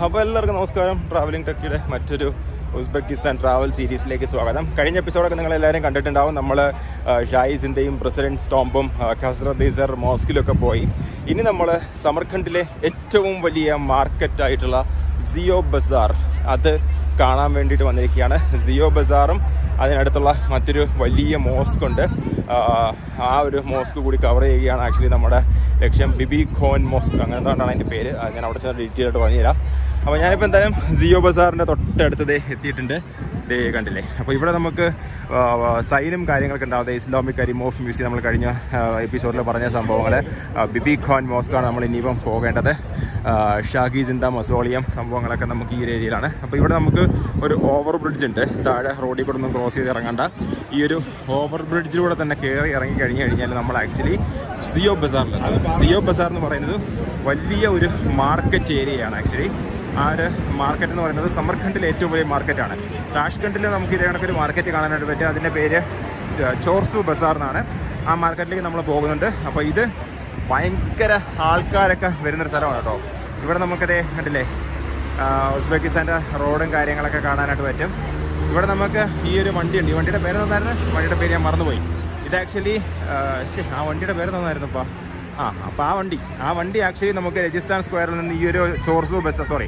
അപ്പോൾ എല്ലാവർക്കും നമസ്കാരം ട്രാവലിംഗ് ടെക്കിയുടെ മറ്റൊരു ഉസ്ബെക്കിസ്ഥാൻ ട്രാവൽ സീരീസിലേക്ക് സ്വാഗതം കഴിഞ്ഞ എപ്പിസോഡൊക്കെ നിങ്ങൾ എല്ലാവരും കണ്ടിട്ടുണ്ടാവും നമ്മൾ ഷായിസിൻ്റെയും പ്രസിഡന്റ് സ്റ്റോംബും ഖസ്രദീസർ മോസ്കിലൊക്കെ പോയി ഇനി നമ്മൾ സമർഖണ്ഡിലെ ഏറ്റവും വലിയ മാർക്കറ്റായിട്ടുള്ള സിയോ ബസാർ അത് കാണാൻ വേണ്ടിയിട്ട് വന്നിരിക്കുകയാണ് സിയോ ബസാറും അതിനടുത്തുള്ള മറ്റൊരു വലിയ മോസ്ക് ഉണ്ട് ആ, ആ ഒരു മോസ്ക് കൂടി കവർ ചെയ്യുകയാണ് ആക്ച്വലി നമ്മുടെ ലക്ഷ്യം ബിബി ഖോൻ മോസ്ക് അങ്ങനെ എന്താണ് അതിൻ്റെ പേര് അത് ഞാൻ അവിടെ ചെന്ന് ഡീറ്റെയിൽ ആയിട്ട് പറഞ്ഞുതരാം അപ്പോൾ ഞാനിപ്പോൾ എന്തായാലും സിയോ ബസാറിൻ്റെ തൊട്ടടുത്ത് ദേ എത്തിയിട്ടുണ്ട് ദേ കണ്ടില്ലേ അപ്പോൾ ഇവിടെ നമുക്ക് ആ, ആ, സൈനും കാര്യങ്ങളൊക്കെ ഉണ്ടാവും ദേ ഇസ്ലാമിക് കരിമോഫ് മ്യൂസിയം നമ്മൾ കഴിഞ്ഞ എപ്പിസോഡിൽ പറഞ്ഞ സംഭവങ്ങൾ ബിബി ഖോൻ മോസ്കാണ് നമ്മൾ ഇനിയിപ്പം പോകേണ്ടത് ആ, ഷാഗി സിന്ദ മസോളിയം സംഭവങ്ങളൊക്കെ നമുക്ക് ഈ ഒരു ഏരിയയിലാണ് അപ്പോൾ ഇവിടെ നമുക്ക് ഒരു ഓവർ ബ്രിഡ്ജ് ഉണ്ട് താഴെ റോഡിൽ കൂടെ ഒന്നും ക്രോസ് ചെയ്ത് ഇറങ്ങണ്ട ഈ ഒരു ഓവർ ബ്രിഡ്ജിലൂടെ തന്നെ കയറി ഇറങ്ങി കഴിഞ്ഞ് കഴിഞ്ഞാൽ നമ്മൾ ആക്ച്വലി സിയോ ബസാറിലെത്തും സിയോ ബസാർ എന്ന് പറയുന്നത് വലിയ ഒരു മാർക്കറ്റ് ഏരിയയാണ് ആക്ച്വലി ആ ഒരു മാർക്കറ്റ് എന്ന് പറയുന്നത് സമർഖണ്ഡിലെ ഏറ്റവും വലിയ മാർക്കറ്റാണ് താഷ്കണ്ടിൽ നമുക്ക് ഇതേ കണക്കൊരു മാർക്കറ്റ് കാണാനായിട്ട് പറ്റും അതിൻ്റെ പേര് ച- ചോർസു ബസാർ എന്നാണ് ആ മാർക്കറ്റിലേക്ക് നമ്മൾ പോകുന്നുണ്ട് അപ്പോൾ ഇത് ഭയങ്കര ആൾക്കാരൊക്കെ വരുന്നൊരു സ്ഥലമാണ് കേട്ടോ ഇവിടെ നമുക്കതേ കണ്ടില്ലേ ആ, ഉസ്ബെക്കിസ്ഥാൻ്റെ റോഡും കാര്യങ്ങളൊക്കെ കാണാനായിട്ട് പറ്റും ഇവിടെ നമുക്ക് ഈ ഒരു വണ്ടിയുണ്ട് ഈ വണ്ടിയുടെ പേര് തന്നായിരുന്നു വണ്ടിയുടെ പേര് ഞാൻ മറന്നുപോയി ഇത് ആക്ച്വലി ആ വണ്ടിയുടെ പേര് തന്നായിരുന്നു ഇപ്പോൾ ആ അപ്പോൾ ആ വണ്ടി ആ വണ്ടി ആക്ച്വലി നമുക്ക് രജിസ്ഥാൻ സ്ക്വയറിൽ നിന്ന് ഈ ഒരു ചോർസു ബസ് സോറി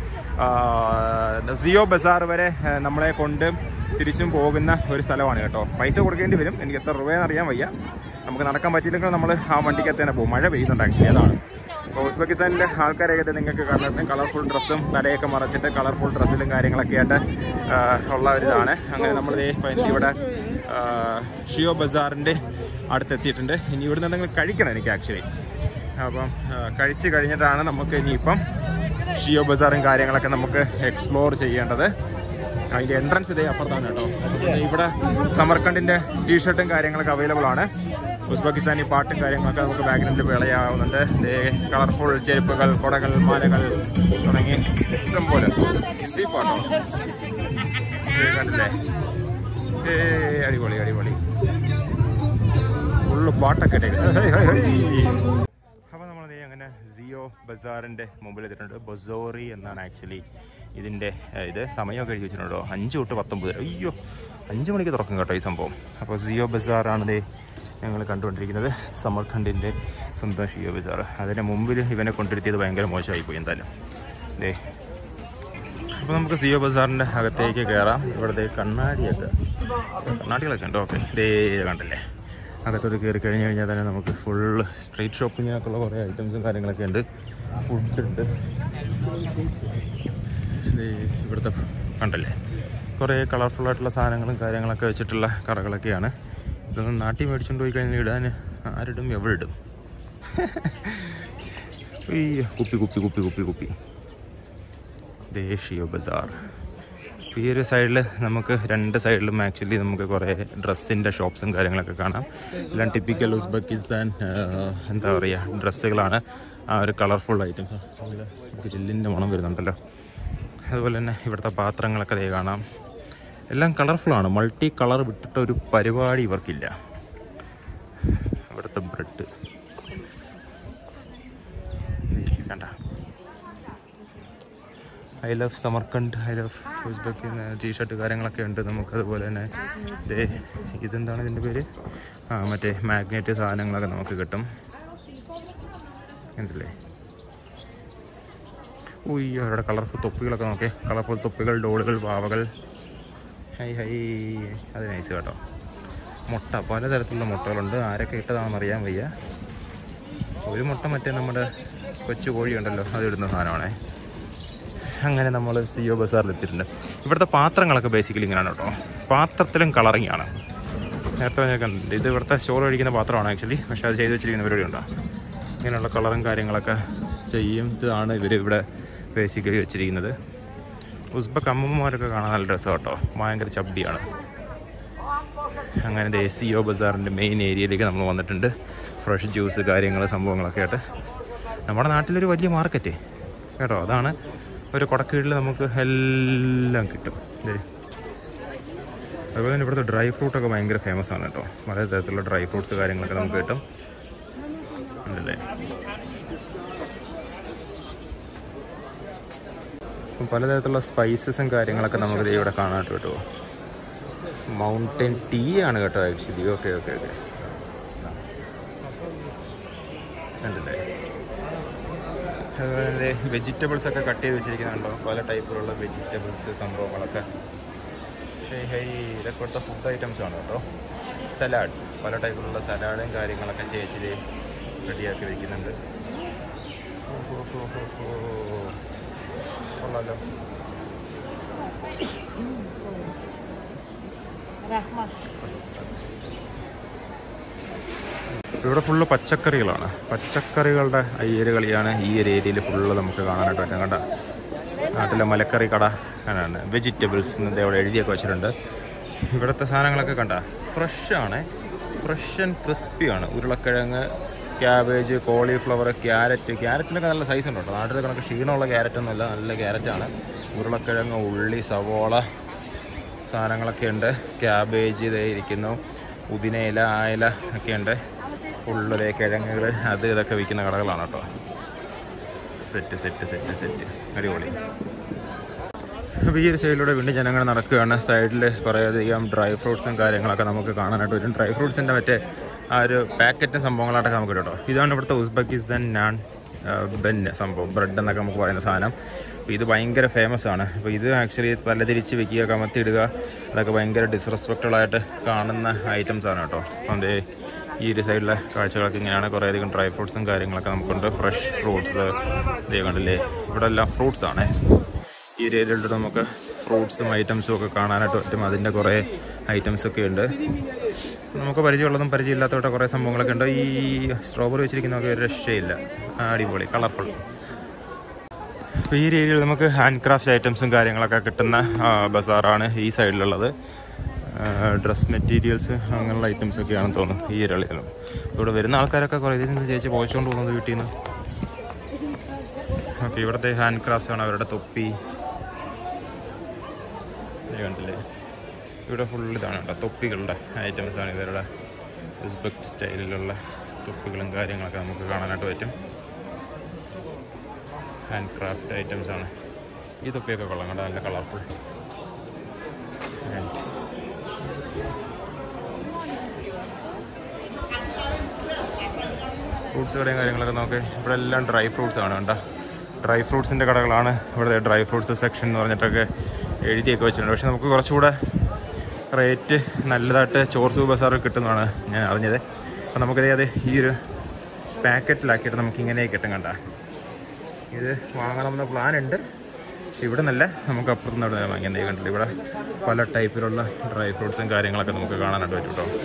സിയോ ബസാർ വരെ ആ, നമ്മളെ കൊണ്ട് തിരിച്ചും പോകുന്ന ഒരു സ്ഥലമാണ് കേട്ടോ പൈസ കൊടുക്കേണ്ടി വരും എനിക്ക് എത്ര രൂപയെന്ന് അറിയാൻ വയ്യ നമുക്ക് നടക്കാൻ പറ്റിയില്ലെങ്കിൽ നമ്മൾ ആ വണ്ടിക്കകത്ത് തന്നെ പോകും മഴ പെയ്യുന്നുണ്ട് ആക്ച്വലി അതാണ് അപ്പോൾ ഉസ്ബെക്കിസ്ഥാനിലെ ആൾക്കാരെയൊക്കെ നിങ്ങൾക്ക് കാണുന്നത് കളർഫുൾ ഡ്രസ്സും തലയൊക്കെ മറച്ചിട്ട് കളർഫുൾ ഡ്രസ്സിലും കാര്യങ്ങളൊക്കെ ആയിട്ട് ആ, ഉള്ള ഒരു ഇതാണ് അങ്ങനെ നമ്മൾ ദേ ഫൈനലി ഇവിടെ ആ, ഷിയോ ബസാറിൻ്റെ അടുത്തെത്തിയിട്ടുണ്ട് ഇനി ഇവിടെ നിന്ന് കഴിക്കണം എനിക്ക് ആക്ച്വലി അപ്പം ആ, കഴിച്ച് കഴിഞ്ഞിട്ടാണ് നമുക്ക് ഇനിയിപ്പം ഷിയോ ബസാറും കാര്യങ്ങളൊക്കെ നമുക്ക് എക്സ്പ്ലോർ ചെയ്യേണ്ടത് അതിൻ്റെ എൻട്രൻസ് ഇതേ അപ്പുറത്താണ് കേട്ടോ നമുക്ക് ഇവിടെ സമർക്കണ്ടിൻ്റെ ടീഷർട്ടും കാര്യങ്ങളൊക്കെ അവൈലബിൾ ആണ് ഉസ്ബെക്കിസ്ഥാനി പാട്ടും കാര്യങ്ങളൊക്കെ നമുക്ക് ബാക്ക്ഗ്രൗണ്ടിൽ വിളയാവുന്നുണ്ട് കളർഫുൾ ചെരുപ്പുകൾ കുടകൾ മാലകൾ തുടങ്ങി ഇഷ്ടംപോലെ സീപ്പാട്ടോ കണ്ടില്ലേ ഏ അടിപൊളി അടിപൊളി ഫുള്ള് പാട്ടൊക്കെ ഇട്ടേക്കുന്നത്. Hi, hi, hi. അപ്പോൾ നമ്മൾ അങ്ങനെ സിയോ ബസാറിൻ്റെ മുമ്പിൽ എത്തിയിട്ടുണ്ട് ബൊസോറി എന്നാണ് ആക്ച്വലി ഇതിൻ്റെ ഏഹ്, ഇത് സമയമൊക്കെ എഴുതി വെച്ചിട്ടുണ്ടോ അഞ്ച് തൊട്ട് പത്തൊമ്പത് വരെ. അയ്യോ അഞ്ച് മണിക്ക് തുറക്കും കേട്ടോ ഈ സംഭവം അപ്പോൾ സിയോ ബസാറാണ് ദേ ഞങ്ങൾ കണ്ടുകൊണ്ടിരിക്കുന്നത് സമർഖണ്ഡിൻ്റെ സ്വന്തം ഷിയോ ബസാർ അതിൻ്റെ മുമ്പിൽ ഇവനെ കൊണ്ടിരുത്തിയത് ഭയങ്കര മോശമായി പോയി എന്തായാലും ദേ അപ്പോൾ നമുക്ക് സിയോ ബസാറിൻ്റെ അകത്തേക്ക് കയറാം ഇവിടുത്തെ കണ്ണാടിയൊക്കെ കണ്ണാടികളൊക്കെ ഉണ്ട് ഓക്കെ ദേ കണ്ടില്ലേ അകത്തോട്ട് കയറി കഴിഞ്ഞ് കഴിഞ്ഞാൽ തന്നെ നമുക്ക് ഫുള്ള് സ്ട്രീറ്റ് ഷോപ്പിങ്ങിനൊക്കെയുള്ള കുറേ ഐറ്റംസും കാര്യങ്ങളൊക്കെ ഉണ്ട് ഫുഡ് ഉണ്ട് ദേ ഇവിടുത്തെ കണ്ടല്ലേ കുറേ കളർഫുൾ ആയിട്ടുള്ള സാധനങ്ങളും കാര്യങ്ങളൊക്കെ വെച്ചിട്ടുള്ള കടകളൊക്കെയാണ് ഇതൊന്നും നാട്ടിൽ മേടിച്ചുകൊണ്ട് പോയി കഴിഞ്ഞാൽ ഇടാൻ ആരിടും എവിടെ ഇടും അയ്യോ കുപ്പി കുപ്പി കുപ്പി കുപ്പി കുപ്പി ദേശീയ ബസാർ ഈ ഒരു സൈഡിൽ നമുക്ക് രണ്ട് സൈഡിലും ആക്ച്വലി നമുക്ക് കുറേ ഡ്രസ്സിൻ്റെ ഷോപ്സും കാര്യങ്ങളൊക്കെ കാണാം എല്ലാം ടിപ്പിക്കൽ ഉസ്ബെക്കിസ്ഥാൻ ആ, എന്താ പറയുക ഡ്രസ്സുകളാണ് ആ ഒരു കളർഫുൾ ഐറ്റംസ് ഗ്രില്ലിൻ്റെ മണം വരുന്നുണ്ടല്ലോ അതുപോലെ തന്നെ ഇവിടുത്തെ പാത്രങ്ങളൊക്കെ ദേ കാണാം എല്ലാം കളർഫുള്ളാണ് മൾട്ടി കളർ വിട്ടിട്ട് ഒരു പരിപാടി ഇവർക്കില്ല ഇവിടുത്തെ ബ്രെഡ് കണ്ട I love Samarkand I love Uzbek T shirt കാര്യങ്ങളൊക്കെ ഉണ്ട് നമുക്ക് അതുപോലെ തന്നെ ദേ ഇതെന്താണ് ഇതിൻ്റെ പേര് ആ മറ്റേ മാഗ്നറ്റ് സാധനങ്ങളൊക്കെ നമുക്ക് കിട്ടും മനസ്സിലേ ഉയ്യോ അവരുടെ കളർഫുൾ തൊപ്പികളൊക്കെ നോക്കേ കളർഫുൾ തൊപ്പികൾ ഡോളുകൾ പാവകൾ ഹൈ ഹൈ അത് നൈസ് കേട്ടോ മുട്ട പലതരത്തിലുള്ള മുട്ടകളുണ്ട് ആരൊക്കെ ഇട്ടതാണെന്ന് അറിയാൻ വയ്യ ഒരു മുട്ട മറ്റേ നമ്മുടെ കൊച്ചു കോഴി ഉണ്ടല്ലോ അത് ഇടുന്ന സാധനമാണേ അങ്ങനെ നമ്മൾ സിഒ ബസാറിൽ എത്തിയിട്ടുണ്ട് ഇവിടുത്തെ പാത്രങ്ങളൊക്കെ ബേസിക്കലി ഇങ്ങനെയാണ് കേട്ടോ പാത്രത്തിലും കളറിങ് ആണ് നേരത്തെ ഞാൻ കണ്ടിട്ടുണ്ട് ഇത് ഇവിടുത്തെ ചോറ് കഴിക്കുന്ന പാത്രമാണ് ആക്ച്വലി പക്ഷേ അത് ചെയ്ത് വെച്ചിരിക്കുന്ന പരിപാടി ഉണ്ടോ ഇങ്ങനെയുള്ള കളറും കാര്യങ്ങളൊക്കെ ചെയ്യുന്നതാണ് ഇവർ ഇവിടെ ബേസിക്കലി വെച്ചിരിക്കുന്നത് ഉസ്ബക്ക് അമ്മമ്മമാരൊക്കെ കാണാൻ നല്ല രസം കേട്ടോ ഭയങ്കര ചബ്ഡിയാണ് അങ്ങനെ സിഒ ബസാറിൻ്റെ മെയിൻ ഏരിയയിലേക്ക് നമ്മൾ വന്നിട്ടുണ്ട് ഫ്രഷ് ജ്യൂസ് കാര്യങ്ങൾ സംഭവങ്ങളൊക്കെ ആയിട്ട് നമ്മുടെ നാട്ടിലൊരു വലിയ മാർക്കറ്റ് കേട്ടോ അതാണ് ഒരു കുടക്കീഴിൽ നമുക്ക് എല്ലാം കിട്ടും ദേ. അതുപോലെ തന്നെ ഇവിടുത്തെ ഡ്രൈ ഫ്രൂട്ടൊക്കെ ഭയങ്കര ഫേമസ് ആണ് കേട്ടോ പല തരത്തിലുള്ള ഡ്രൈ ഫ്രൂട്ട്സ് കാര്യങ്ങളൊക്കെ നമുക്ക് കിട്ടും ഉണ്ടല്ലേ അപ്പം പലതരത്തിലുള്ള സ്പൈസസും കാര്യങ്ങളൊക്കെ നമുക്ക് ദേ ഇവിടെ കാണാനായിട്ട് കിട്ടുമോ മൗണ്ടൻ ടീ ആണ് കേട്ടോ ആക്ച്വലി ഓക്കെ ഓക്കെ ഓക്കെ കണ്ടില്ലേ അതുപോലെ വെജിറ്റബിൾസ് ഒക്കെ കട്ട് ചെയ്ത് വെച്ചിരിക്കുന്നുണ്ടോ പല ടൈപ്പിലുള്ള വെജിറ്റബിൾസ് സംഭവങ്ങളൊക്കെ ഹേയ് ഹേയ് ഇതൊക്കെ ഇവിടുത്തെ ഫുഡ് ഐറ്റംസ് ആണ് കേട്ടോ സലാഡ്സ് പല ടൈപ്പിലുള്ള സലാഡും കാര്യങ്ങളൊക്കെ ചേച്ചി റെഡിയാക്കി വെക്കുന്നുണ്ട് ഓ, ഹോ, ഹോ, ഹോ, ഹോ. കൊള്ളാലോ Rahmat. ഇവിടെ ഫുള്ള് പച്ചക്കറികളാണ് പച്ചക്കറികളുടെ അയ്യര് കളിയാണ് ഈ ഒരു ഏരിയയിൽ ഫുള്ള് നമുക്ക് കാണാനായിട്ട് പറ്റും കണ്ട നാട്ടിലെ മലക്കറി കട ആണ് വെജിറ്റബിൾസ് എന്നത്തെ അവിടെ എഴുതിയൊക്കെ വെച്ചിട്ടുണ്ട് ഇവിടുത്തെ സാധനങ്ങളൊക്കെ കണ്ട ഫ്രഷ് ആണ് ഫ്രഷ് ആൻഡ് ക്രിസ്പി ആണ് ഉരുളക്കിഴങ്ങ് ക്യാബേജ് കോളിഫ്ലവർ ക്യാരറ്റ് ക്യാരറ്റിനൊക്കെ നല്ല സൈസ് ഉണ്ട് കേട്ടോ നാട്ടിൽ കണക്ക് ക്ഷീണമുള്ള ക്യാരറ്റ് ഒന്നുമല്ല നല്ല ക്യാരറ്റാണ് ഉരുളക്കിഴങ്ങ് ഉള്ളി സവോള സാധനങ്ങളൊക്കെ ഉണ്ട് ക്യാബേജ് ഇതേ ഇരിക്കുന്നു പുതിനയില ആയില ഒക്കെ ഉണ്ട് ഫുള്ള് കിഴങ്ങുകൾ അത് ഇതൊക്കെ വിൽക്കുന്ന കടകളാണ് കേട്ടോ സെറ്റ് സെറ്റ് സെറ്റ് സെറ്റ് അടിപൊളി അപ്പോൾ ഈ ഒരു സൈഡിലൂടെ വീണ്ടും ജനങ്ങൾ നടക്കുകയാണ് സൈഡിൽ കുറേയധികം ഡ്രൈ ഫ്രൂട്ട്സും കാര്യങ്ങളൊക്കെ നമുക്ക് കാണാനായിട്ട് വരും ഡ്രൈ ഫ്രൂട്ട്സിൻ്റെ മറ്റേ ആ ഒരു പാക്കറ്റും സംഭവങ്ങളായിട്ടൊക്കെ നമുക്ക് കിട്ടും കേട്ടോ ഇതാണ് ഇവിടുത്തെ ഉസ്ബെക്കിസ്ഥാൻ നാൻ ബെൻ സംഭവം ബ്രെഡ് എന്നൊക്കെ നമുക്ക് പറയുന്ന സാധനം അപ്പോൾ ഇത് ഭയങ്കര ഫേമസ് ആണ് അപ്പോൾ ഇത് ആക്ച്വലി തലതിരിച്ച് വെക്കുക കമത്തി ഇടുക അതൊക്കെ ഭയങ്കര ഡിസ്റെസ്പെക്റ്റബിൾ ആയിട്ട് കാണുന്ന ഐറ്റംസ് ആണ് കേട്ടോ അപ്പം ദേ ഈ ഒരു സൈഡിലെ കാഴ്ചകളൊക്കെ ഇങ്ങനെയാണ് കുറേയധികം ഡ്രൈ ഫ്രൂട്ട്സും കാര്യങ്ങളൊക്കെ നമുക്കുണ്ട് ഫ്രഷ് ഫ്രൂട്ട്സ് ഇതേ കണ്ടില്ലേ ഇവിടെ എല്ലാം ഫ്രൂട്ട്സ് ആണ് ഈ ഒരു ഏരിയയിലോട്ട് നമുക്ക് ഫ്രൂട്ട്സും ഐറ്റംസും ഒക്കെ കാണാനായിട്ട് പറ്റും അതിൻ്റെ കുറേ ഐറ്റംസ് ഒക്കെ ഉണ്ട് നമുക്ക് പരിചയമുള്ളതും പരിചയമില്ലാത്തവരുടെ കുറേ സംഭവങ്ങളൊക്കെ ഉണ്ട് ഈ സ്ട്രോബെറി വെച്ചിരിക്കുന്നതൊക്കെ ഒരു രക്ഷയില്ല ആ, അടിപൊളി കളർഫുൾ അപ്പോൾ ഈ ഒരു ഏരിയയിൽ നമുക്ക് ഹാൻഡ് ക്രാഫ്റ്റ് ഐറ്റംസും കാര്യങ്ങളൊക്കെ കിട്ടുന്ന ആ, ബസാറാണ് ഈ സൈഡിലുള്ളത് ഡ്രസ് മെറ്റീരിയൽസ് അങ്ങനെയുള്ള ഐറ്റംസ് ഒക്കെയാണെന്ന് തോന്നുന്നു ഈ ഒരു കളിയിലും ഇവിടെ വരുന്ന ആൾക്കാരൊക്കെ കുറേ ഇതിൽ നിന്ന് ചേച്ചി പോയിച്ചുകൊണ്ട് പോകുന്നത് വീട്ടിൽ നിന്ന് ഓക്കെ ഇവിടുത്തെ ഹാൻഡ് ക്രാഫ്റ്റ്സ് ആണ് അവരുടെ തൊപ്പി ഇത് കണ്ടില്ലേ ഇവിടെ ഫുൾ ഇതാണ് കേട്ടോ തൊപ്പികളുടെ ഐറ്റംസ് ആണ് ഇവരുടെ ഉസ്ബെക്ട് സ്റ്റൈലിലുള്ള തൊപ്പികളും കാര്യങ്ങളൊക്കെ നമുക്ക് കാണാനായിട്ട് പറ്റും ഹാൻഡ് ക്രാഫ്റ്റ് ഐറ്റംസ് ആണ് ഈ തൊപ്പിയൊക്കെ കൊള്ളാം കേട്ടോ നല്ല കളർഫുൾ ഫ്രൂട്ട്സ് കടയും കാര്യങ്ങളൊക്കെ നോക്കി ഇവിടെ എല്ലാം ഡ്രൈ ഫ്രൂട്ട്സ് ആണ് കണ്ടോ ഡ്രൈ ഫ്രൂട്ട്സിൻ്റെ കടകളാണ് ഇവിടെ ഡ്രൈ ഫ്രൂട്ട്സ് സെക്ഷൻ എന്ന് പറഞ്ഞിട്ടൊക്കെ എഴുതിയൊക്കെ വെച്ചിട്ടുണ്ട് പക്ഷെ നമുക്ക് കുറച്ചുകൂടെ റേറ്റ് നല്ലതായിട്ട് ചോർസു ബസാറിൽ കിട്ടുന്നതാണ് ഞാൻ അറിഞ്ഞത് അപ്പോൾ നമുക്കതേ അത് ഈ ഒരു പാക്കറ്റിലാക്കിയിട്ട് നമുക്ക് ഇങ്ങനെ കിട്ടും കണ്ട ഇത് വാങ്ങണമെന്ന പ്ലാൻ ഉണ്ട് പക്ഷെ ഇവിടെ നല്ല നമുക്ക് അപ്പുറത്തുനിന്ന് അവിടെ വാങ്ങിയത് കണ്ടില്ല ഇവിടെ പല ടൈപ്പിലുള്ള ഡ്രൈ ഫ്രൂട്ട്സും കാര്യങ്ങളൊക്കെ നമുക്ക് കാണാനായിട്ട് പറ്റും കേട്ടോ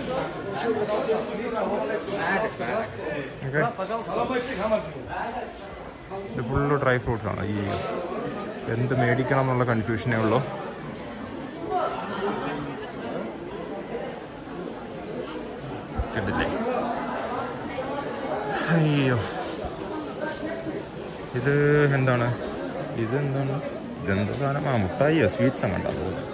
ഇത് ഫുള്ള് ഡ്രൈ ഫ്രൂട്ട്സ് ആണ് ഈ എന്ത് മേടിക്കണം എന്നുള്ള കൺഫ്യൂഷനേ ഉള്ളൂ കണ്ടില്ലേ അയ്യോ ഇത് എന്താണ് ഇത് എന്താണ് ഇതെന്ത് സാധനം ആ മുട്ടായിയോ സ്വീറ്റ്സ് അങ്ങനെ തോന്നുന്നു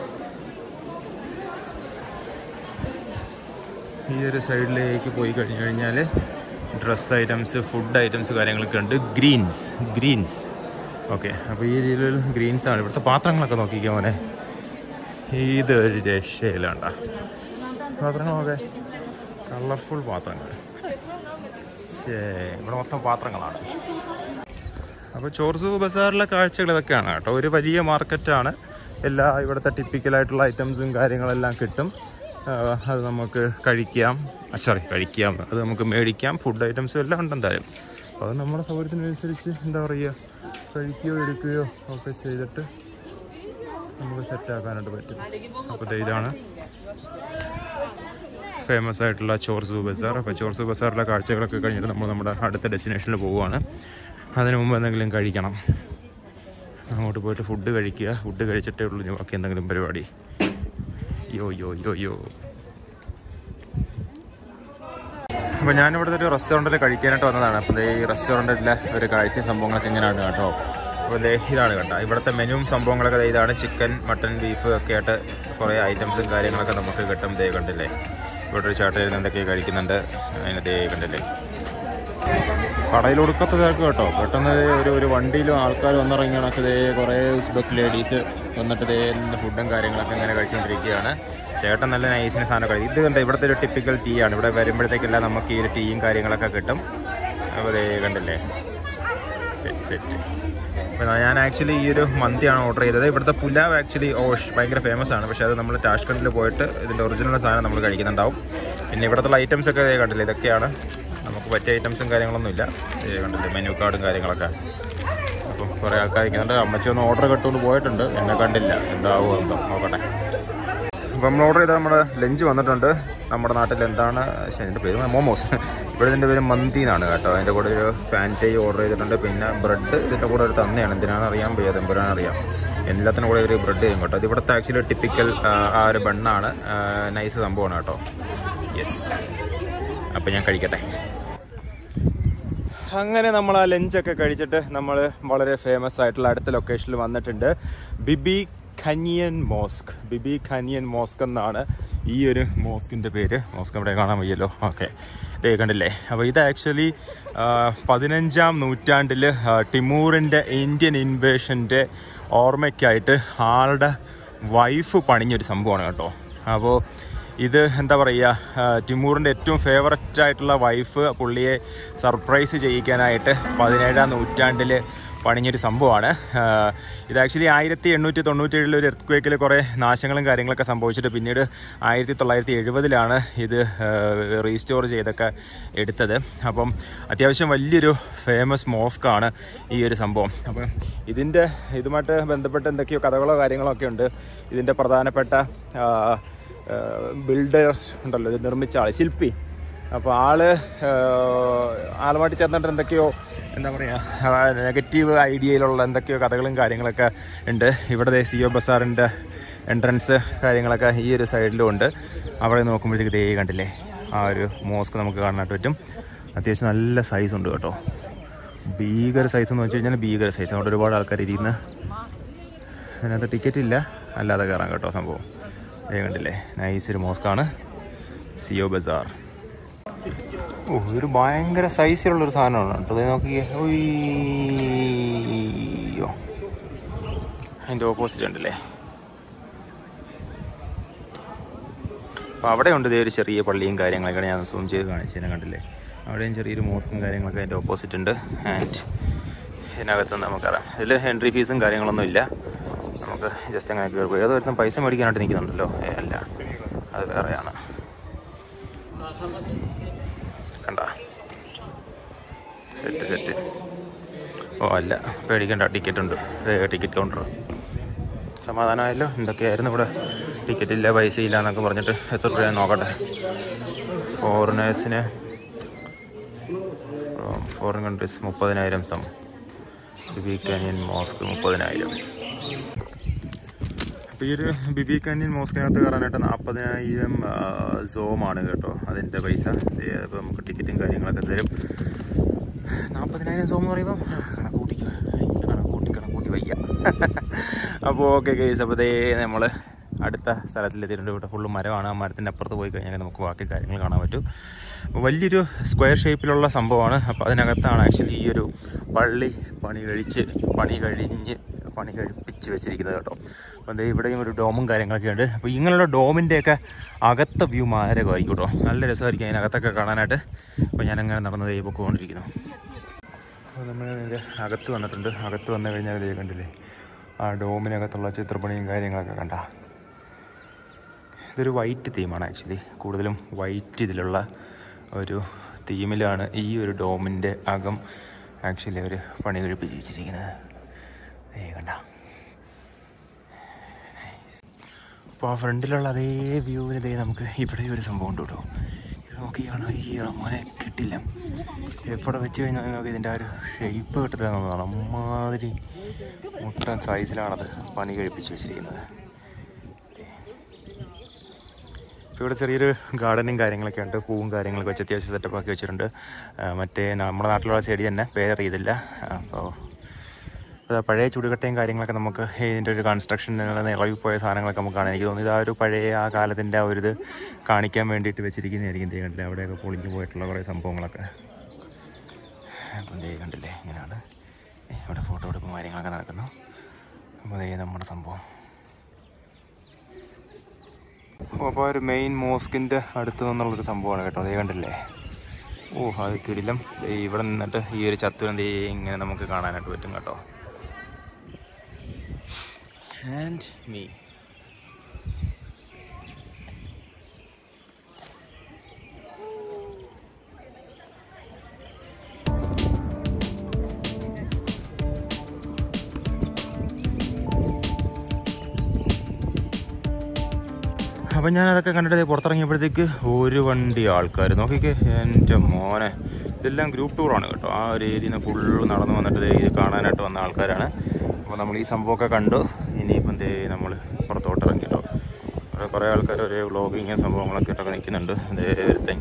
ഈ ഒരു സൈഡിലേക്ക് പോയി കഴിഞ്ഞു കഴിഞ്ഞാൽ ഡ്രസ് ഐറ്റംസ് ഫുഡ് ഐറ്റംസ് കാര്യങ്ങളൊക്കെ ഉണ്ട് ഗ്രീൻസ് ഗ്രീൻസ് ഓക്കെ അപ്പോൾ ഈ രീതിയിൽ ഗ്രീൻസ് ആണ് ഇവിടുത്തെ പാത്രങ്ങളൊക്കെ നോക്കിക്കാൻ മോനെ ഇതൊരു രക്ഷയിലാണ്ട പാത്രങ്ങളൊക്കെ കളർഫുൾ പാത്രങ്ങൾ ശേ ഇവിടെ മൊത്തം പാത്രങ്ങളാണ് അപ്പോൾ ചോർസു ബസാറിലെ കാഴ്ചകൾ ഇതൊക്കെയാണ് കേട്ടോ ഒരു വലിയ മാർക്കറ്റാണ് എല്ലാ ഇവിടുത്തെ ടിപ്പിക്കലായിട്ടുള്ള ഐറ്റംസും കാര്യങ്ങളെല്ലാം കിട്ടും ആ, അത് നമുക്ക് കഴിക്കാം സോറി കഴിക്കാം അത് നമുക്ക് മേടിക്കാം ഫുഡ് ഐറ്റംസും എല്ലാം ഉണ്ട് എന്തായാലും അപ്പോൾ അത് നമ്മുടെ സൗകര്യത്തിനനുസരിച്ച് എന്താ പറയുക കഴിക്കുകയോ എടുക്കുകയോ ഒക്കെ ചെയ്തിട്ട് നമുക്ക് സെറ്റാക്കാനായിട്ട് പറ്റും അപ്പോൾ ദേ ഇതാണ് ഫേമസ് ആയിട്ടുള്ള ചോർസു ബസാർ അപ്പോൾ ചോർസു ബസാറിലെ കാഴ്ചകളൊക്കെ കഴിഞ്ഞിട്ട് നമ്മൾ നമ്മുടെ അടുത്ത ഡെസ്റ്റിനേഷനിൽ പോവുകയാണ് അതിന് മുമ്പ് എന്തെങ്കിലും കഴിക്കണം അങ്ങോട്ട് പോയിട്ട് ഫുഡ് കഴിക്കുക ഫുഡ് കഴിച്ചിട്ടേ ഉള്ളൂ ഇനി ബാക്കി എന്തെങ്കിലും പരിപാടി യോ യോ യോ യോ അപ്പോൾ ഞാനിവിടുത്തെ ഒരു റെസ്റ്റോറൻറ്റിൽ കഴിക്കാനായിട്ട് വന്നതാണ് അപ്പോൾ ദേ ഈ റെസ്റ്റോറൻറ്റിലെ ഒരു കാഴ്ച സംഭവങ്ങളൊക്കെ ഇങ്ങനെയാണ് കേട്ടോ അപ്പോൾ ദേ ഇതാണ് കേട്ടോ ഇവിടുത്തെ മെനുവും സംഭവങ്ങളൊക്കെ ദേ ഇതാണ് ചിക്കൻ മട്ടൺ ബീഫ് ഒക്കെ ആയിട്ട് കുറേ ഐറ്റംസും കാര്യങ്ങളൊക്കെ നമുക്ക് കിട്ടും ദേ കണ്ടില്ലേ ഇവിടെ ഒരു ചേട്ടൻ ഇരുന്ന് എന്തൊക്കെ കഴിക്കുന്നുണ്ട് അതിന് ദേ കണ്ടില്ലേ കടയിലൊടുക്കത്തെ തിരക്ക് കേട്ടോ പെട്ടെന്ന് ദേ ഒരു ഒരു വണ്ടിയിലും ആൾക്കാർ വന്നിറങ്ങിയണക്ക് ഇതേ കുറേ ഉസ്ബെക്ക് ലേഡീസ് വന്നിട്ട് ഇതേ ഫുഡും കാര്യങ്ങളൊക്കെ ഇങ്ങനെ കഴിച്ചുകൊണ്ടിരിക്കുകയാണ് ചേട്ടൻ നല്ല നൈസിന് സാധനം കഴിക്കും ഇത് കണ്ട ഇവിടുത്തെ ഒരു ടിപ്പിക്കൽ ടീ ആണ് ഇവിടെ വരുമ്പോഴത്തേക്കെല്ലാം നമുക്ക് ഈ ഒരു ടീയും കാര്യങ്ങളൊക്കെ കിട്ടും അപ്പോൾ ഇതേ കണ്ടില്ലേ സെറ്റ് സെറ്റ് അപ്പോൾ ഞാൻ ആക്ച്വലി ഈ ഒരു മന്തിയാണ് ഓർഡർ ചെയ്തത് ഇവിടുത്തെ പുലാവ് ആക്ച്വലി ഓഷ് ഭയങ്കര ഫേമസ് ആണ് പക്ഷേ അത് നമ്മൾ ടാഷ്കണ്ടിൽ പോയിട്ട് ഇതിൻ്റെ ഒറിജിനൽ സാധനം നമ്മൾ കഴിക്കുന്നുണ്ടാവും പിന്നെ ഇവിടുത്തെ ഐറ്റംസ് ഒക്കെ ദേ കണ്ടില്ലേ ഇതൊക്കെയാണ് നമുക്ക് പറ്റിയ ഐറ്റംസും കാര്യങ്ങളൊന്നും ഇല്ല ദേ കണ്ടില്ലേ മെനു കാർഡും കാര്യങ്ങളൊക്കെ അപ്പം കുറേ ആൾക്കാർ ഇരിക്കുന്നുണ്ട് അമ്മച്ചി ഒന്ന് ഓർഡർ കെട്ടുകൊണ്ട് പോയിട്ടുണ്ട് എന്നെ കണ്ടില്ല എന്താവോ എന്തോ നോക്കട്ടെ അപ്പോൾ നമ്മൾ ഓർഡർ ചെയ്ത നമ്മുടെ ലഞ്ച് വന്നിട്ടുണ്ട് നമ്മുടെ നാട്ടിൽ എന്താണ് ശ്ശെ, ഇതിൻ്റെ പേര് മോമോസ് ഇവിടെ ഇതിൻ്റെ പേര് മന്തി എന്നാണ് കേട്ടോ അതിൻ്റെ കൂടെ ഒരു ഫാൻറ്റൈ ഓർഡർ ചെയ്തിട്ടുണ്ട് പിന്നെ ബ്രെഡ് ഇതിൻ്റെ കൂടെ ഒരു തന്നെയാണ് എന്തിനാണെന്ന് അറിയാൻ വയ്യ തെമ്പുരാൻ അറിയാം എല്ലാത്തിനും കൂടെ ഒരു ബ്രെഡ് ചെയ്യും കേട്ടോ ഇത് ഇവിടുത്തെ ആക്ച്വലി ടിപ്പിക്കൽ ആ ഒരു ബണ്ണാണ് നൈസ് സംഭവമാണ് കേട്ടോ യെസ് അപ്പോൾ ഞാൻ കഴിക്കട്ടെ അങ്ങനെ നമ്മൾ ആ ലഞ്ചൊക്കെ കഴിച്ചിട്ട് നമ്മൾ വളരെ ഫേമസ് ആയിട്ടുള്ള അടുത്ത ലൊക്കേഷനിൽ വന്നിട്ടുണ്ട് Bibi Khanym mosque Bibi Khanym mosque എന്നാണ് ഈ ഒരു മോസ്കിൻ്റെ പേര് മോസ്ക് അവിടെ കാണാൻ വയ്യല്ലോ ഓക്കെ ദേ കണ്ടില്ലേ അപ്പോൾ ഇത് ആക്ച്വലി പതിനഞ്ചാം നൂറ്റാണ്ടിൽ ടിമൂറിൻ്റെ ഇന്ത്യൻ ഇൻവേഷൻ്റെ ഓർമ്മയ്ക്കായിട്ട് ആളുടെ വൈഫ് പണിഞ്ഞൊരു സംഭവമാണ് കേട്ടോ അപ്പോൾ ഇത് എന്താ പറയുക ടിമൂറിൻ്റെ ഏറ്റവും ഫേവററ്റ് ആയിട്ടുള്ള വൈഫ് പുള്ളിയെ സർപ്രൈസ് ചെയ്യിക്കാനായിട്ട് പതിനേഴാം നൂറ്റാണ്ടിൽ പണിഞ്ഞൊരു സംഭവമാണ് ആ, ഇത് ആക്ച്വലി ആയിരത്തി എണ്ണൂറ്റി തൊണ്ണൂറ്റേഴിൽ ഒരു എർത്ത് ക്വേക്കിൽ കുറേ നാശങ്ങളും കാര്യങ്ങളൊക്കെ സംഭവിച്ചിട്ട് പിന്നീട് ആയിരത്തി തൊള്ളായിരത്തി എഴുപതിലാണ് ഇത് റീസ്റ്റോർ ചെയ്തൊക്കെ എടുത്തത് അപ്പം അത്യാവശ്യം വലിയൊരു ഫേമസ് മോസ്കാണ് ഈ ഒരു സംഭവം അപ്പം ഇതിൻ്റെ ഇതുമായിട്ട് ബന്ധപ്പെട്ട് എന്തൊക്കെയോ കഥകളോ കാര്യങ്ങളോ ഒക്കെ ഉണ്ട് ഇതിൻ്റെ പ്രധാനപ്പെട്ട ആ, ബിൽഡർ ഉണ്ടല്ലോ ഇത് നിർമ്മിച്ച ആൾ ശില്പി അപ്പോൾ ആള് ആഹ് ആളുമായിട്ട് ചേർന്നിട്ട് എന്തൊക്കെയോ എന്താ പറയുക നെഗറ്റീവ് ഐഡിയയിലുള്ള എന്തൊക്കെയോ കഥകളും കാര്യങ്ങളൊക്കെ ഉണ്ട് ഇവിടെ സിഒ ബസാറിൻ്റെ എൻട്രൻസ് കാര്യങ്ങളൊക്കെ ഈ ഒരു സൈഡിലും ഉണ്ട് അവിടെ നോക്കുമ്പോഴത്തേക്ക് ദേ കണ്ടില്ലേ ആ ഒരു മോസ്ക് നമുക്ക് കാണാനായിട്ട് പറ്റും അത്യാവശ്യം നല്ല സൈസ് ഉണ്ട് കേട്ടോ ഭീകര സൈസ് എന്ന് വെച്ച് കഴിഞ്ഞാൽ ഭീകര സൈസ് അവിടെ ഒരുപാട് ആൾക്കാർ ഇരിക്കുന്ന അതിനകത്ത് ടിക്കറ്റ് ഇല്ല അല്ലാതെ കയറാം കേട്ടോ സംഭവം ദേ കണ്ടില്ലേ നൈസ് ഒരു മോസ്കാണ് സിയോ ബസാർ ഓ ഇതൊരു ഭയങ്കര സൈസിലുള്ളൊരു സാധനമാണ് കേട്ടോ ഇത് നോക്കിയേ ഉയ്യോ അതിൻ്റെ ഓപ്പോസിറ്റ് ഉണ്ടല്ലേ അപ്പോൾ അവിടെ ഉണ്ട് ഇതേ ഒരു ചെറിയ പള്ളിയും കാര്യങ്ങളൊക്കെ ഞാൻ സൂം ചെയ്ത് കാണിച്ചു തന്നെ കണ്ടില്ലേ അവിടെയും ചെറിയൊരു മോസ്കും കാര്യങ്ങളൊക്കെ അതിൻ്റെ ഓപ്പോസിറ്റ് ഉണ്ട് ആൻഡ് ഇതിനകത്ത് നമുക്കറിയാം ഇതിൽ എൻട്രി ഫീസും കാര്യങ്ങളൊന്നും ഇല്ല നമുക്ക് ജസ്റ്റ് അങ്ങനെ കയറി പോയി അത് ഒരുത്തം പൈസ മേടിക്കാനായിട്ട് നിൽക്കുന്നുണ്ടല്ലോ ഏ അല്ല അത് വേറെയാണ് കണ്ട സെറ്റ് സെറ്റ് ഓ അല്ല പേടിക്കണ്ട ടിക്കറ്റ് ഉണ്ട് ടിക്കറ്റ് കൗണ്ടർ സമാധാനമായല്ലോ എന്തൊക്കെയായിരുന്നു ഇവിടെ ടിക്കറ്റ് ഇല്ല പൈസ ഇല്ല എന്നൊക്കെ പറഞ്ഞിട്ട് എത്ര രൂപ നോക്കട്ടെ ഫോറിനേഴ്സിന് ഫോറിൻ കൺട്രീസ് മുപ്പതിനായിരം സം ബിബി കാനിയൻ മോസ്ക് മുപ്പതിനായിരം അപ്പോൾ ഈ ഒരു ബിബി കാനിയൻ മോസ്കിനകത്ത് കയറാനായിട്ട് നാൽപ്പതിനായിരം സോമാണ് കേട്ടോ അതിൻ്റെ പൈസ അപ്പോൾ നമുക്ക് ടിക്കറ്റും കാര്യങ്ങളൊക്കെ തരും നാൽപ്പതിനായിരം സോം എന്ന് പറയുമ്പം കണക്ക് കൂട്ടിക്കുക കണക്ക് കൂട്ടി കണക്ക് കൂട്ടി വയ്യ അപ്പോൾ ഓക്കെ കേസ് അപ്പോൾ ദേ നമ്മൾ അടുത്ത സ്ഥലത്തിലെത്തിയിട്ടുണ്ട് ഇവിടെ ഫുള്ള് മരമാണ് ആ മരത്തിൻ്റെ അപ്പുറത്ത് പോയി കഴിഞ്ഞാൽ നമുക്ക് ബാക്കി കാര്യങ്ങൾ കാണാൻ പറ്റും അപ്പോൾ വലിയൊരു സ്ക്വയർ ഷേപ്പിലുള്ള സംഭവമാണ് അപ്പോൾ അതിനകത്താണ് ആക്ച്വലി ഈ ഒരു പള്ളി പണി കഴിച്ച് പണി കഴിഞ്ഞ് പണി കഴിപ്പിച്ച് വെച്ചിരിക്കുന്നത് കേട്ടോ അപ്പോൾ ദേ ഇവിടെയും ഒരു ഡോമും കാര്യങ്ങളൊക്കെ ഉണ്ട് അപ്പോൾ ഇങ്ങനെയുള്ള ഡോമിൻ്റെയൊക്കെ അകത്തെ വ്യൂ മാരകമായിരിക്കും കേട്ടോ നല്ല രസമായിരിക്കും അതിനകത്തൊക്കെ കാണാനായിട്ട് അപ്പോൾ ഞാനങ്ങനെ നടന്ന് ദൈവം പോയിക്കൊണ്ടിരിക്കുന്നു അപ്പോൾ നമ്മൾ ഇതിൻ്റെ അകത്ത് വന്നിട്ടുണ്ട് അകത്ത് വന്നു കഴിഞ്ഞാൽ ഇതേ കണ്ടില്ലേ ആ ഡോമിനകത്തുള്ള ചിത്രപ്പണിയും കാര്യങ്ങളൊക്കെ കണ്ട ഇതൊരു വൈറ്റ് തീമാണ് ആക്ച്വലി കൂടുതലും വൈറ്റ് ഇതിലുള്ള ഒരു തീമിലാണ് ഈ ഒരു ഡോമിൻ്റെ അകം ആക്ച്വലി അവർ പണി കഴിപ്പിച്ച് വെച്ചിരിക്കുന്നത് ഏ കണ്ട അപ്പോൾ ആ ഫ്രണ്ടിലുള്ള അതേ വ്യൂവിന് ഇതേ നമുക്ക് ഇവിടെ ഒരു സംഭവം ഉണ്ട് കേട്ടോ ഇത് നോക്കി കാണാൻ ഈ മോനെ കിട്ടില്ല എവിടെ വെച്ച് കഴിഞ്ഞാൽ നമുക്ക് ഇതിൻ്റെ ആ ഒരു ഷേപ്പ് കിട്ടില്ല എന്നുള്ളതാണ് അമ്മാതിരി മുട്ടൻ സൈസിലാണത് പണി കഴിപ്പിച്ച് വെച്ചിരിക്കുന്നത് ഇപ്പോൾ ഇവിടെ ചെറിയൊരു ഗാർഡനും കാര്യങ്ങളൊക്കെ ഉണ്ട് പൂവും കാര്യങ്ങളൊക്കെ വെച്ച് അത്യാവശ്യം സെറ്റപ്പ് ആക്കി വെച്ചിട്ടുണ്ട് ആ, മറ്റേ നമ്മുടെ നാട്ടിലുള്ള ചെടി തന്നെ പേരറിയതില്ല അപ്പോൾ അത് പഴയ ചുടുകട്ടയും കാര്യങ്ങളൊക്കെ നമുക്ക് ഇതിൻ്റെ ഒരു കൺസ്ട്രക്ഷൻ ഇളകിപ്പോയ സാധനങ്ങളൊക്കെ നമുക്ക് കാണാൻ എനിക്ക് തോന്നുന്നു ഇത് ആ ഒരു പഴയ ആ കാലത്തിൻ്റെ ആ ഒരു ഇത് കാണിക്കാൻ വേണ്ടിയിട്ട് വെച്ചിരിക്കുന്നതായിരിക്കും ദേ കണ്ടില്ലേ അവിടെയൊക്കെ പൊളിഞ്ഞു പോയിട്ടുള്ള കുറേ സംഭവങ്ങളൊക്കെ അപ്പം ദേ കണ്ടില്ലേ ഇങ്ങനെയാണ് ഇവിടെ ഫോട്ടോ എടുപ്പും കാര്യങ്ങളൊക്കെ നടക്കുന്നു അപ്പോൾ ദേ നമ്മുടെ സംഭവം അപ്പോൾ ഒരു മെയിൻ മോസ്കിൻ്റെ അടുത്ത് നിന്നുള്ളൊരു സംഭവമാണ് കേട്ടോ അതേ കണ്ടില്ലേ ഓ അത് കിടിലം ദേ ഇവിടെ നിന്നിട്ട് ഈ ഒരു ചത്തുരം ദേ ഇങ്ങനെ നമുക്ക് കാണാനായിട്ട് പറ്റും കേട്ടോ ആൻഡ് മീ അപ്പം ഞാൻ അതൊക്കെ കണ്ടിട്ട് ദേ പുറത്തിറങ്ങിയപ്പോഴത്തേക്ക് ഒരു വണ്ടി ആൾക്കാർ നോക്കിക്കേ എൻ്റെ മോനെ ഇതെല്ലാം ഗ്രൂപ്പ് ടൂറാണ് കേട്ടോ ആ ഒരു ഏരിയയിൽ നിന്ന് ഫുള്ള് നടന്നു വന്നിട്ട് ദേ ഇത് കാണാനായിട്ട് വന്ന ആൾക്കാരാണ് അപ്പോൾ നമ്മൾ ഈ സംഭവമൊക്കെ കണ്ടു ഇനിയിപ്പം ദേ നമ്മൾ പുറത്തോട്ട് ഇറങ്ങി കേട്ടോ അവിടെ കുറേ ആൾക്കാർ ഒരേ വ്ളോഗിങ് സംഭവങ്ങളൊക്കെ ഇട്ടൊക്കെ നിൽക്കുന്നുണ്ട് ദേ ഒരുത്തൻ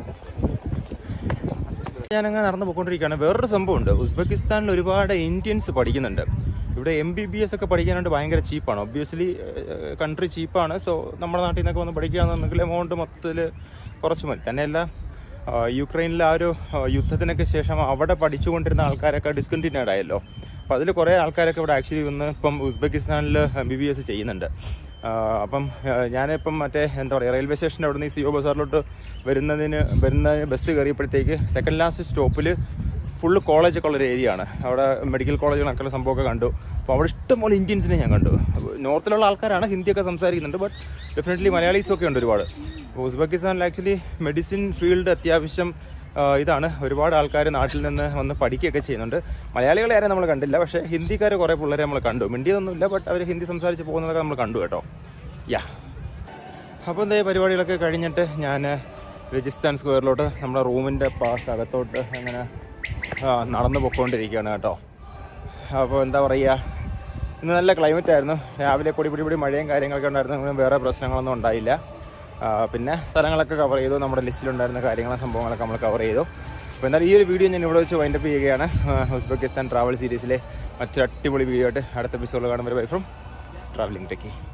ഞാനങ്ങനെ നടന്നു പോയിക്കൊണ്ടിരിക്കുകയാണ് വേറൊരു സംഭവമുണ്ട് ഉസ്ബെക്കിസ്ഥാനിൽ ഒരുപാട് ഇന്ത്യൻസ് പഠിക്കുന്നുണ്ട് ഇവിടെ എം ബി ബി എസ് ഒക്കെ പഠിക്കാനായിട്ട് ഭയങ്കര ചീപ്പാണ് ഒബ്വിയസ്ലി കൺട്രി ചീപ്പാണ് സോ നമ്മുടെ നാട്ടിൽ നിന്നൊക്കെ വന്ന് പഠിക്കുകയാണെന്നുണ്ടെങ്കിൽ എമൗണ്ട് മൊത്തത്തിൽ കുറച്ച് മതി തന്നെയല്ല ആ, യുക്രൈനിലെ ആ ഒരു ആ, യുദ്ധത്തിനൊക്കെ ശേഷം അവിടെ പഠിച്ചുകൊണ്ടിരുന്ന ആൾക്കാരൊക്കെ ഡിസ്കണ്ടിന്യൂഡ് ആയല്ലോ അപ്പോൾ അതിൽ കുറേ ആൾക്കാരൊക്കെ ഇവിടെ ആക്ച്വലി വന്ന് ഇപ്പം ഉസ്ബെക്കിസ്ഥാനിൽ എം ബി ബി എസ് ചെയ്യുന്നുണ്ട് ആ, അപ്പം ആ, ഞാനിപ്പം മറ്റേ എന്താ പറയുക റെയിൽവേ സ്റ്റേഷൻ്റെ അവിടെ നിന്ന് ഈ സിഒ ബസാറിലോട്ട് വരുന്നതിന് വരുന്ന ബസ് കയറിയപ്പോഴത്തേക്ക് സെക്കൻഡ് ലാസ്റ്റ് സ്റ്റോപ്പിൽ ഫുള്ള് കോളേജൊക്കെ ഉള്ളൊരു ഏരിയ ആണ് അവിടെ മെഡിക്കൽ കോളേജുകളൊക്കെ സംഭവമൊക്കെ കണ്ടു അപ്പോൾ അവിടെ ഇഷ്ടംപോലെ ഇന്ത്യൻസിനെ ഞാൻ കണ്ടു നോർത്തിലുള്ള ആൾക്കാരാണ് ഹിന്ദിയൊക്കെ സംസാരിക്കുന്നുണ്ട് ബട്ട് ഡെഫിനറ്റ്ലി മലയാളീസും ഒക്കെ ഉണ്ട് ഒരുപാട് ഉസ്ബെക്കിസ്ഥാനിൽ ആക്ച്വലി മെഡിസിൻ ഫീൽഡ് അത്യാവശ്യം ആ, ഇതാണ് ഒരുപാട് ആൾക്കാർ നാട്ടിൽ നിന്ന് വന്ന് പഠിക്കുകയൊക്കെ ചെയ്യുന്നുണ്ട് മലയാളികളെ ആരും നമ്മൾ കണ്ടില്ല പക്ഷേ ഹിന്ദിക്കാർ കുറേ പിള്ളേരെ നമ്മൾ കണ്ടു മിണ്ടിയൊന്നുമില്ല ബട്ട് അവർ ഹിന്ദി സംസാരിച്ച് പോകുന്നതൊക്കെ നമ്മൾ കണ്ടു കേട്ടോ യാ അപ്പോൾ എന്താ പരിപാടികളൊക്കെ കഴിഞ്ഞിട്ട് ഞാൻ രജിസ്ഥാൻ സ്ക്വയറിലോട്ട് നമ്മുടെ റൂമിൻ്റെ പാസ് അകത്തോട്ട് അങ്ങനെ ആ, നടന്നു പൊക്കോണ്ടിരിക്കുകയാണ് കേട്ടോ അപ്പോൾ എന്താ പറയുക ഇന്ന് നല്ല ക്ലൈമറ്റ് ആയിരുന്നു രാവിലെ പൊടി പൊടി പൊടി മഴയും കാര്യങ്ങളൊക്കെ ഉണ്ടായിരുന്നു അങ്ങനെ വേറെ പ്രശ്നങ്ങളൊന്നും ഉണ്ടായില്ല ആ, പിന്നെ സ്ഥലങ്ങളൊക്കെ കവർ ചെയ്തു നമ്മുടെ ലിസ്റ്റിലുണ്ടായിരുന്ന കാര്യങ്ങളും സംഭവങ്ങളൊക്കെ നമ്മൾ കവർ ചെയ്തു അപ്പോൾ എന്തായാലും ഈ ഒരു വീഡിയോ ഞാൻ ഇവിടെ വെച്ച് വൈൻഡപ്പ് ചെയ്യുകയാണ് ആ, ഉസ്ബെക്കിസ്ഥാൻ ട്രാവൽ സീരീസിലെ മറ്റൊരു അടിപൊളി വീഡിയോ ആയിട്ട് അടുത്ത എപ്പിസോഡിൽ കാണുമ്പോൾ ബൈ ഫ്രം ട്രാവലിംഗ് ടെക്കി